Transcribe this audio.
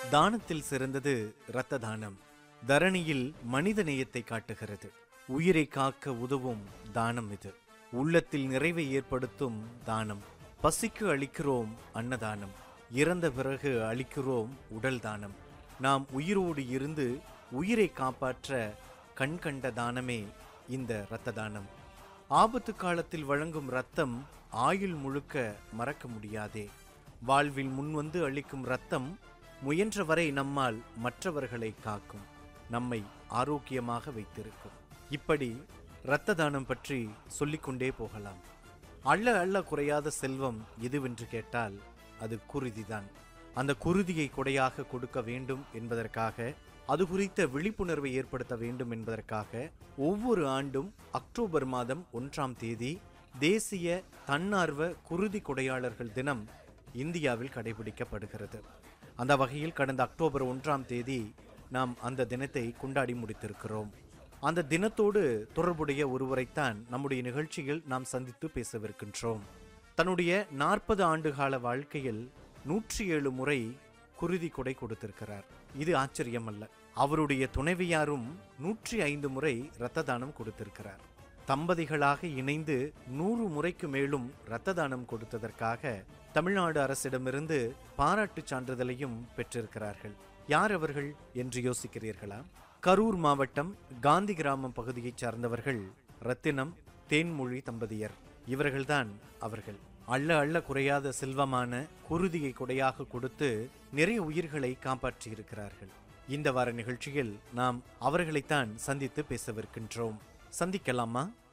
தானத்தில் சிறந்தது இரத்த தானம் தரணியில் மனித நேயத்தை காட்டுகிறது உயிரை காக்க உதவும் தானம் இது உள்ளத்தில் நிறைவை ஏற்படுத்தும் தானம் பசிக்கு அளிக்கிறோம் அன்னதானம் இறந்த பிறகு அளிக்கிறோம் உடல் தானம் நாம் உயிரோடு இருந்து உயிரை காப்பாற்ற கண் கண்ட தானமே இந்த இரத்த தானம் ஆபத்து காலத்தில் வழங்கும் ரத்தம் ஆயுள் முழுக்க மறக்க முடியாதே வாழ்வில் முன்வந்து அளிக்கும் ரத்தம் முயன்றவரை நம்மால் மற்றவர்களை காக்கும் நம்மை ஆரோக்கியமாக வைத்திருக்கும் இப்படி இரத்த தானம் பற்றி சொல்லிக்கொண்டே போகலாம் அள்ள அள்ள குறையாத செல்வம் எதுவென்று கேட்டால் அது குருதிதான் அந்த குருதியை கொடையாக கொடுக்க வேண்டும் என்பதற்காக அது குறித்த விழிப்புணர்வை ஏற்படுத்த வேண்டும் என்பதற்காக ஒவ்வொரு ஆண்டும் அக்டோபர் மாதம் ஒன்றாம் தேதி தேசிய தன்னார்வ குருதி கொடையாளர்கள் தினம் இந்தியாவில் கடைபிடிக்கப்படுகிறது அந்த வகையில் கடந்த அக்டோபர் ஒன்றாம் தேதி நாம் அந்த தினத்தை கொண்டாடி முடித்திருக்கிறோம் அந்த தினத்தோடு தொடர்புடைய ஒருவரைத்தான் நம்முடைய நிகழ்ச்சியில் நாம் சந்தித்து பேசவிருக்கின்றோம் தன்னுடைய நாற்பது ஆண்டுகால வாழ்க்கையில் நூற்றி ஏழு முறை குருதி கொடை கொடுத்திருக்கிறார் இது ஆச்சரியம் அல்ல அவருடைய துணைவியாரும் நூற்றி ஐந்து முறை இரத்த தானம் கொடுத்திருக்கிறார் தம்பதிகளாக இணைந்து நூறு முறைக்கு மேலும் இரத்த தானம் கொடுத்ததற்காக தமிழ்நாடு அரசிடமிருந்து பாராட்டுச் சான்றிதழையும் பெற்றிருக்கிறார்கள் யார் அவர்கள் என்று யோசிக்கிறீர்களா கரூர் மாவட்டம் காந்தி கிராமம் பகுதியைச் சார்ந்தவர்கள் ரத்தினம் தேன்மொழி தம்பதியர் இவர்கள்தான் அவர்கள் அள்ள அள்ள குறையாத செல்வமான குருதியை கொடையாக கொடுத்து நிறைய உயிர்களை காப்பாற்றியிருக்கிறார்கள் இந்த வார நிகழ்ச்சியில் நாம் அவர்களைத்தான் சந்தித்து பேசவிருக்கின்றோம் சந்திக்கலாமா